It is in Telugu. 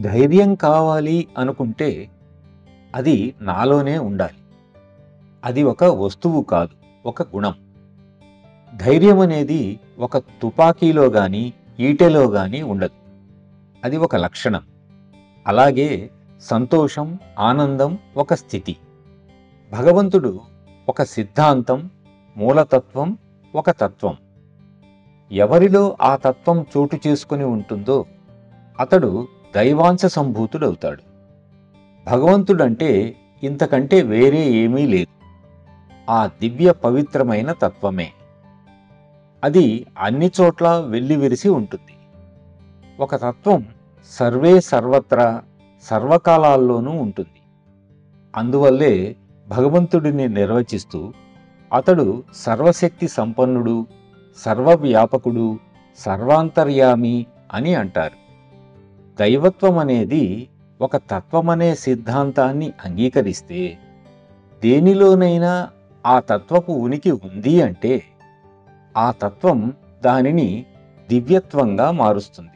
ధైర్యం కావాలి అనుకుంటే అది నాలోనే ఉండాలి అది ఒక వస్తువు కాదు ఒక గుణం ధైర్యం అనేది ఒక తుపాకీలో గాని ఈటెలో గాని ఉండదు అది ఒక లక్షణం అలాగే సంతోషం ఆనందం ఒక స్థితి భగవంతుడు ఒక సిద్ధాంతం మూలతత్వం ఒక తత్వం ఎవరిలో ఆ తత్వం చోటు చేసుకుని ఉంటుందో అతడు దైవాంశ సంభూతుడవుతాడు భగవంతుడంటే ఇంతకంటే వేరే ఏమీ లేదు ఆ దివ్య పవిత్రమైన తత్వమే అది అన్ని చోట్ల వెల్లివిరిసి ఉంటుంది ఒక తత్వం సర్వే సర్వత్రా సర్వకాలాల్లోనూ ఉంటుంది అందువల్లే భగవంతుడిని నిర్వచిస్తూ అతడు సర్వశక్తి సంపన్నుడు సర్వవ్యాపకుడు సర్వాంతర్యామి అని అంటారు దైవత్వం అనేది ఒక తత్వమనే సిద్ధాంతాన్ని అంగీకరిస్తే దేనిలోనైనా ఆ తత్వపు ఉనికి ఉంది అంటే ఆ తత్వం దానిని దివ్యత్వంగా మారుస్తుంది